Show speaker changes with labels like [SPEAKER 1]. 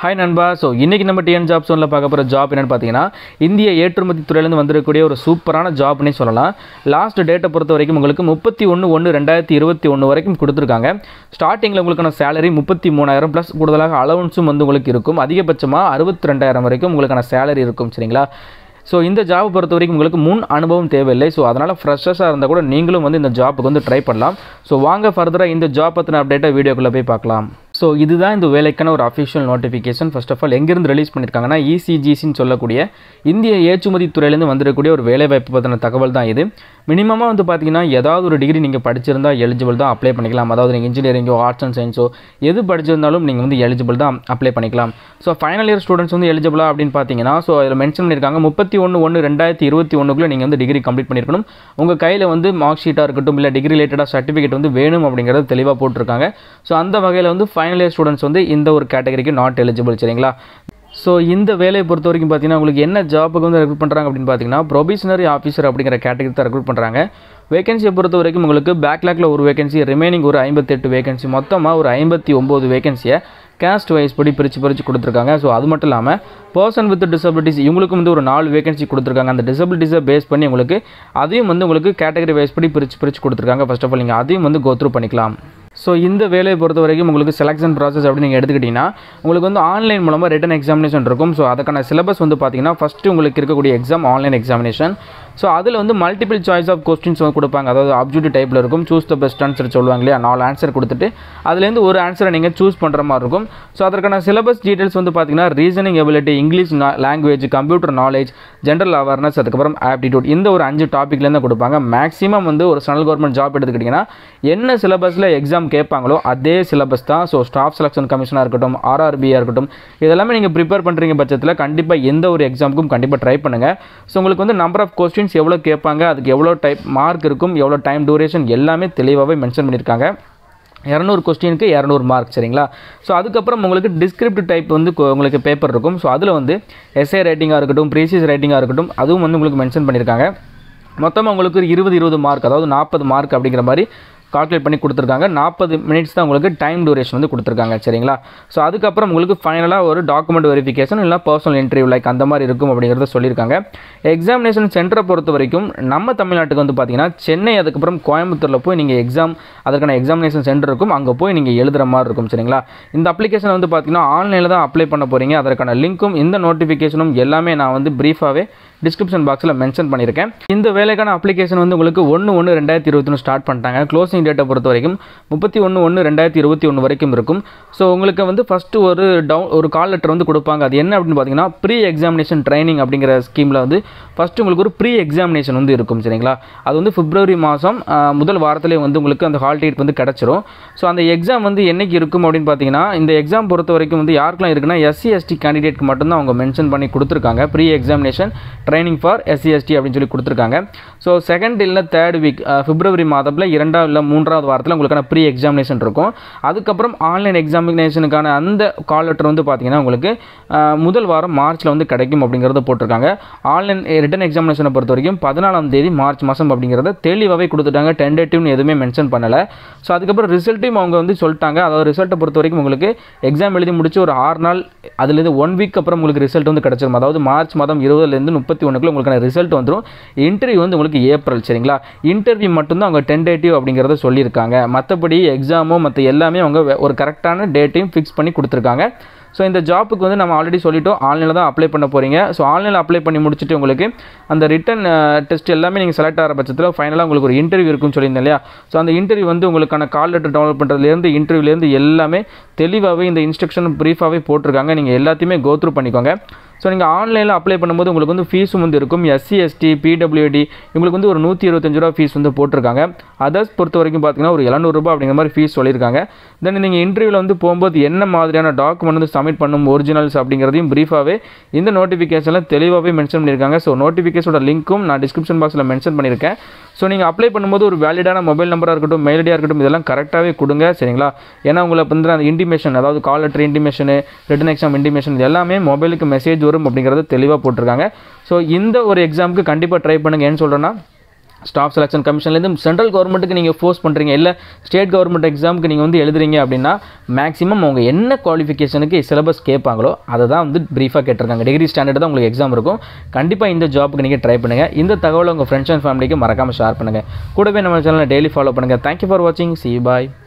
[SPEAKER 1] hi நண்பா so இன்றைக்கி நம்ம டிஎன் ஜாப் சோனில் பார்க்க போகிற ஜாப் என்னென்னு பார்த்தீங்கன்னா இந்திய ஏற்றுமதி துறையிலேருந்து வந்திருக்கக்கூடிய ஒரு சூப்பரான ஜாப்னே சொல்லலாம் லாஸ்ட் டேட்டை பொறுத்த வரைக்கும் உங்களுக்கு முப்பத்தி ஒன்று ஒன்று ரெண்டாயிரத்தி இருபத்தி ஒன்று வரைக்கும் கொடுத்துருக்காங்க ஸ்டார்டிங்கில் உங்களுக்கான சேலரி முப்பத்தி மூணாயிரம் ப்ளஸ் கூடுதலாக அலவன்ஸும் வந்து உங்களுக்கு இருக்கும் அதிகபட்சமாக அறுபத்தி ரெண்டாயிரம் வரைக்கும் உங்களுக்கான சேலரி இருக்கும் சரிங்களா ஸோ இந்த ஜாப் பொறுத்த வரைக்கும் உங்களுக்கு முன் அனுபவம் தேவையில்லை ஸோ அதனால் ஃப்ரெஷர்ஸாக இருந்தால் கூட நீங்களும் வந்து இந்த ஜாப்புக்கு வந்து ட்ரை பண்ணலாம் ஸோ வாங்க ஃபர்தராக இந்த ஜாப் பற்றின அப்டேட்டை வீடியோக்குள்ளே போய் பார்க்கலாம் ஸோ இதுதான் இந்த வேலைக்கான ஒரு official notification first of all எங்கேருந்து ரிலீஸ் பண்ணியிருக்காங்கன்னா இசிஜிசின்னு சொல்லக்கூடிய இந்திய ஏற்றுமதி துறையிலேருந்து வந்திருக்கக்கூடிய ஒரு வேலைவாய்ப்பு பற்றின தகவல் தான் இது மினிமமாக வந்து பார்த்தீங்கன்னா ஏதாவது ஒரு டிகிரி நீங்கள் படிச்சிருந்தா எலிஜிபிள் தான் அப்ளை பண்ணிக்கலாம் அதாவது நீங்கள் இன்ஜினியரிங்கோ ஆர்ட்ஸ் அண்ட் சயின்ஸோ எது படிச்சிருந்தாலும் நீங்கள் வந்து எலிஜிபிள் தான் அப்ளை பண்ணிக்கலாம் ஸோ ஃபைனல் இயர் ஸ்டூடெண்ட்ஸ் வந்து எலிஜிபிளா அப்படின்னு பார்த்தீங்கன்னா ஸோ அதில் மென்ஷன் பண்ணியிருக்காங்க முப்பத்தி ஒன்று ஒன்று ரெண்டாயிரத்தி இருபத்தி ஒன்றுக்குள்ளே நீங்கள் வந்து டிகிரி கம்ப்ளீட் பண்ணியிருக்கணும் உங்கள் கையில் வந்து மார்க் ஷீட்டாக இருக்கட்டும் இல்லை டிகிரி ரிலேட்டடாக சர்டிஃபிகேட் வந்து வேணும் அப்படிங்கிறது தெளிவாக போட்டிருக்காங்க ஸோ அந்த வகையில் வந்து ஃபைனல் இயர் ஸ்டூடெண்ட்ஸ் வந்து இந்த ஒரு கேட்டகரிக்கு நாட் எலிஜிபிள் சரிங்களா ஸோ இந்த வேலையை பொறுத்த வரைக்கும் பார்த்தீங்கன்னா உங்களுக்கு என்ன ஜாப்புக்கு வந்து ரெக்ரூட் பண்ணுறாங்க அப்படின்னு பார்த்தீங்கன்னா ப்ரொபிஷனரி ஆஃபீஸர் அப்படிங்கிற கேட்டகரி தான் ரெக்ரூட் பண்ணுறாங்க வேகன்சியை பொறுத்த வரைக்கும் உங்களுக்கு பேக்லாக்ல ஒரு வேகன்சி ரிமைனிங் ஒரு ஐம்பத்தெட்டு வேகன்சி மொத்தமாக ஒரு ஐம்பத்தி ஒம்பது வேகன்சியை கேஸ்ட் வைஸ் படி பிரித்து பிரித்து கொடுத்துருக்காங்க ஸோ அது மட்டும் இல்லாமல் பர்சன் வித் டிசபிலிட்டிஸ் இவங்களுக்கும் வந்து ஒரு நாலு வேகன்சி கொடுத்துருக்காங்க அந்த டிசபிலிட்டிஸை பேஸ் பண்ணி உங்களுக்கு அதையும் வந்து உங்களுக்கு கேட்டகரி வைஸ் படி பிரித்து பிரித்து கொடுத்துருக்காங்க ஃபர்ஸ்ட் ஆஃப் ஆல் நீங்கள் அதையும் வந்து கோத்ரூ பண்ணிக்கலாம் ஸோ இந்த வேலையை பொறுத்த வரைக்கும் உங்களுக்கு செலெக்ஷன் ப்ராசஸ் அப்படின்னு நீங்கள் எடுத்துக்கிட்டிங்கன்னா உங்களுக்கு வந்து ஆன்லைன் மூலமாக ரிட்டன் எக்ஸாமினேஷன் இருக்கும் ஸோ அதுக்கான சிலபஸ் வந்து பார்த்தீங்கன்னா ஃபஸ்ட்டு உங்களுக்கு இருக்கக்கூடிய எக்ஸாம் ஆன்லைன் எக்ஸாமினேஷன் ஸோ அதில் வந்து மல்டிபிள் சாய்ஸ் ஆஃப் கொஸ்டின்ஸ் வந்து கொடுப்பாங்க அதாவது ஆப்ஜெக்டிவ் டைப்பில் இருக்கும் சூஸ் த பெஸ்ட் ஆன்சர் சொல்லுவாங்க இல்லையா நாலு ஆன்சர் கொடுத்துட்டு அதுலேருந்து ஒரு ஆன்சரை நீங்கள் சூஸ் பண்ணுற மாதிரி இருக்கும் ஸோ அதற்கான சிலபஸ் டீட்டெயில்ஸ் வந்து பார்த்தீங்கன்னா reasoning ability English language computer knowledge general awareness அதுக்கப்புறம் ஆப்டிடியூட் இந்த ஒரு அஞ்சு டாப்பிக்லேருந்து கொடுப்பாங்க மேக்ஸிமம் வந்து ஒரு சென்ட்ரல் கவர்மெண்ட் ஜாப் எடுத்துக்கிட்டிங்கன்னா என்ன சிலபஸில் எக்ஸாம் கேட்பாங்களோ அதே சிலபஸ் தான் ஸோ ஸ்டாஃப் செலெக்ஷன் கமிஷனாக இருக்கட்டும் ஆர்ஆர்பியாக இருக்கட்டும் இதெல்லாமே நீங்கள் ப்ரிப்பேர் பண்ணுறீங்க பட்சத்தில் கண்டிப்பாக எந்த ஒரு எக்ஸாமுக்கும் கண்டிப்பாக ட்ரை பண்ணுங்கள் ஸோ உங்களுக்கு வந்து நம்பர் ஆஃப் கொஸ்டின்ஸ் எவ்வளோ கேட்பாங்க அதுக்கு எவ்வளோ டைப் மார்க் இருக்கும் எவ்வளோ டைம் டூரேஷன் எல்லாமே தெளிவாகவே மென்ஷன் பண்ணியிருக்காங்க இரநூறு கொஸ்டினுக்கு இரநூறு மார்க் சரிங்களா ஸோ அதுக்கப்புறம் உங்களுக்கு டிஸ்கிரிப்டிவ் டைப் வந்து கொ- உங்களுக்கு பேப்பர் இருக்கும் ஸோ அதில் வந்து எஸ்ஏ ரைட்டிங்காக இருக்கட்டும் ப்ரீசியஸ் ரைட்டிங்காக இருக்கட்டும் அதுவும் வந்து உங்களுக்கு மென்ஷன் பண்ணியிருக்காங்க மொத்தமாக உங்களுக்கு ஒரு இருபது இருபது மார்க் அதாவது நாற்பது மார்க் அப்படிங்கிற மாதிரி கால்குலேட் பண்ணி கொடுத்துருக்காங்க நாற்பது மினிட்ஸ் தான் உங்களுக்கு டைம் டூரேஷன் வந்து கொடுத்துருக்காங்க சரிங்களா ஸோ அதுக்கப்புறம் உங்களுக்கு ஃபைனலாக ஒரு டாக்குமெண்ட் வெரிஃபிகேஷன் இல்லை பர்சனல் இன்டர்வியூ லைக் அந்த மாதிரி இருக்கும் அப்படிங்கிறத சொல்லியிருக்காங்க எக்ஸாமினேஷன் சென்டரை பொறுத்த வரைக்கும் நம்ம தமிழ்நாட்டுக்கு வந்து பார்த்தீங்கன்னா சென்னை அதுக்கப்புறம் கோயம்புத்தூரில் போய் நீங்கள் எக்ஸாம் அதற்கான எக்ஸாமினேஷன் சென்டர் இருக்கும் அங்கே போய் நீங்கள் எழுதுகிற மாதிரி இருக்கும் சரிங்களா இந்த அப்ளிகேஷன் வந்து பார்த்தீங்கன்னா ஆன்லைனில் தான் அப்ளை பண்ண போகிறீங்க அதற்கான லிங்க்கும் இந்த நோட்டிஃபிகேஷனும் எல்லாமே நான் வந்து ப்ரீஃபாகவே டிஸ்கிரிப்ஷன் பாக்ஸில் மென்ஷன் பண்ணியிருக்கேன் இந்த வேலைக்கான அப்ளிகேஷன் வந்து உங்களுக்கு ஒன்று ஒன்று ரெண்டாயிரத்தி இருபத்தி ஸ்டார்ட் பண்ணிட்டாங்க க்ளோசிங் டேட்டை பொறுத்த வரைக்கும் முப்பத்தி ஒன்று ஒன்று ரெண்டாயிரத்தி இருபத்தி ஒன்று வரைக்கும் இருக்கும் ஸோ உங்களுக்கு வந்து ஃபஸ்ட்டு ஒரு டவுன் ஒரு கால் லெட்டர் வந்து கொடுப்பாங்க அது என்ன அப்படின்னு பார்த்தீங்கன்னா ப்ரீ எக்ஸாமினேஷன் ட்ரைனிங் அப்படிங்கிற ஸ்கீமில் வந்து ஃபஸ்ட்டு உங்களுக்கு ஒரு ப்ரீ எக்ஸாமினேஷன் வந்து இருக்கும் சரிங்களா அது வந்து பிப்ரவரி மாதம் முதல் வாரத்திலே வந்து உங்களுக்கு அந்த ஹால் டிக்கெட் வந்து கிடச்சிரும் ஸோ அந்த எக்ஸாம் வந்து என்னைக்கு இருக்கும் அப்படின்னு பார்த்தீங்கன்னா இந்த எக்ஸாம் பொறுத்த வரைக்கும் வந்து யாருக்கெல்லாம் இருக்குன்னா எஸ்சி எஸ்டி கேண்டிடேட்க்கு மட்டும்தான் அவங்க மென்ஷன் பண்ணி கொடுத்துருக்காங்க pre examination training for SC ST அப்படின்னு சொல்லி கொடுத்துருக்காங்க ஸோ செகண்ட் இல்லை தேர்ட் வீக் பிப்ரவரி மாதத்தில் இரண்டாவது இல்லை மூன்றாவது வாரத்தில் உங்களுக்கான ப்ரீ எக்ஸாமினேஷன் இருக்கும் அதுக்கப்புறம் ஆன்லைன் எக்ஸாமினேஷனுக்கான அந்த கால் லெட்டர் வந்து பார்த்தீங்கன்னா உங்களுக்கு அஹ், முதல் வாரம் மார்ச்சில் வந்து கிடைக்கும் அப்படிங்கிறத போட்டிருக்காங்க ஆன்லைன் ரிட்டன் எக்ஸாமினேஷனை பொறுத்த வரைக்கும் பதினாலாம் தேதி மார்ச் மாதம் அப்படிங்கிறத தெளிவாகவே கொடுத்துட்டாங்க டென்டேட்டிவ்னு எதுவுமே மென்ஷன் பண்ணலை ஸோ அதுக்கப்புறம் ரிசல்ட்டையும் அவங்க வந்து சொல்லிட்டாங்க அதாவது ரிசல்ட்டை பொறுத்த வரைக்கும் உங்களுக்கு எக்ஸாம் எழுதி முடிச்சு ஒரு ஆறு நாள் அதுலேருந்து ஒன் வீக் அப்புறம் உங்களுக்கு ரிசல்ட் வந்து கிடச்சிரும் அதாவது மார்ச் மாதம் இருபதுலேருந்து முப்பத்தி ஒன்றுக்குள்ள உங்களுக்கான ரிசல்ட் வந்துடும் இன்டர்வியூ வந்து உங்களுக்கு ஏப்ரல் சரிங்களா இன்டர்வியூ மட்டும்தான் அவங்க டென்டேட்டிவ் அப்படிங்கிறத சொல்லியிருக்காங்க மற்றபடி எக்ஸாமோ மற்ற எல்லாமே அவங்க வே- ஒரு கரெக்டான டேட்டையும் ஃபிக்ஸ் பண்ணி கொடுத்துருக்காங்க ஸோ இந்த ஜாப்புக்கு வந்து நம்ம ஆல்ரெடி சொல்லிட்டோம் ஆன்லைனில் தான் அப்ளை பண்ண போகிறீங்க ஸோ ஆன்லைனில் அப்ளை பண்ணி முடிச்சுட்டு உங்களுக்கு அந்த ரிட்டன் டெஸ்ட் எல்லாமே நீங்கள் செலக்ட் ஆகிற பட்சத்தில் ஃபைனலாக உங்களுக்கு ஒரு இன்டர்வியூ இருக்குன்னு சொல்லியிருந்தேன் இல்லையா ஸோ அந்த இன்டர்வியூ வந்து உங்களுக்கான கால் லெட்டர் டவுன்லோட் பண்ணுறதுலேருந்து இன்டர்வியூலேருந்து எல்லாமே தெளிவாகவே இந்த இன்ஸ்ட்ரக்ஷன் ப்ரீஃபாகவே போட்டிருக்காங்க நீங்கள் எல்லாத்தையுமே கோத்ரூ பண்ணிக்கோங்க ஸோ நீங்கள் ஆன்லைனில் அப்ளை பண்ணும்போது உங்களுக்கு வந்து ஃபீஸும் வந்து இருக்கும் எஸ்சி எஸ்டி பிடபிள்யூடி உங்களுக்கு வந்து ஒரு நூற்றி இருபத்தஞ்சு ரூபா ஃபீஸ் வந்து போட்டிருக்காங்க அதர்ஸ் பொறுத்த வரைக்கும் பார்த்தீங்கன்னா ஒரு எழுநூறுபா அப்படிங்கிற மாதிரி ஃபீஸ் சொல்லியிருக்காங்க தென் நீங்கள் இன்டர்வியூவில் வந்து போகும்போது என்ன மாதிரியான டாக்குமெண்ட் வந்து சப்மிட் பண்ணும் ஒரிஜினல்ஸ் அப்படிங்கிறதையும் ப்ரீஃபாகவே இந்த நோட்டிஃபிகேஷனில் தெளிவாகவே மென்ஷன் பண்ணியிருக்காங்க ஸோ நோட்டிஃபிகேஷனோட லிங்க்கும் நான் டிஸ்கிரிப்ஷன் பாக்ஸில் மென்ஷன் பண்ணியிருக்கேன் ஸோ நீங்கள் அப்ளை பண்ணும்போது ஒரு வேலிடான மொபைல் நம்பராக இருக்கட்டும் மெயில் ஐடியாக இருக்கட்டும் இதெல்லாம் கரெக்டாகவே கொடுங்க சரிங்களா ஏன்னா உங்களை வந்து அந்த இன்டிமேஷன் அதாவது call letter intimation written exam intimation இது எல்லாமே மொபைலுக்கு மெசேஜ் வரும் அப்படிங்கிறத தெளிவாக போட்டிருக்காங்க ஸோ இந்த ஒரு எக்ஸாமுக்கு கண்டிப்பாக ட்ரை பண்ணுங்க ஏன்னு சொல்கிறேன்னா ஸ்டாஃப் செலெக்ஷன் கமிஷன்லேருந்து சென்ட்ரல் கவர்மெண்ட்டுக்கு நீங்கள் ஃபோர்ஸ் பண்ணுறீங்க இல்லை ஸ்டேட் கவர்மெண்ட் எக்ஸாமுக்கு நீங்கள் வந்து எழுதுறீங்க அப்படின்னா மேக்ஸிமம் அவங்க என்ன குவாலிஃபிகேஷனுக்கு சிலபஸ் கேட்பாங்களோ அதை தான் வந்து ப்ரீஃபாக கேட்டிருக்காங்க டிகிரி ஸ்டாண்டர்ட் தான் உங்களுக்கு எக்ஸாம் இருக்கும் கண்டிப்பாக இந்த ஜாப்புக்கு நீங்கள் ட்ரை பண்ணுங்கள் இந்த தகவலை உங்கள் ஃப்ரெண்ட்ஸ் அண்ட் ஃபேமிலிக்கு மறக்காமல் ஷேர் பண்ணுங்கள் கூடவே நம்ம சேனலை டெய்லி ஃபாலோ பண்ணுங்கள் தேங்க்யூ ஃபார் வாட்சிங் சி பாய்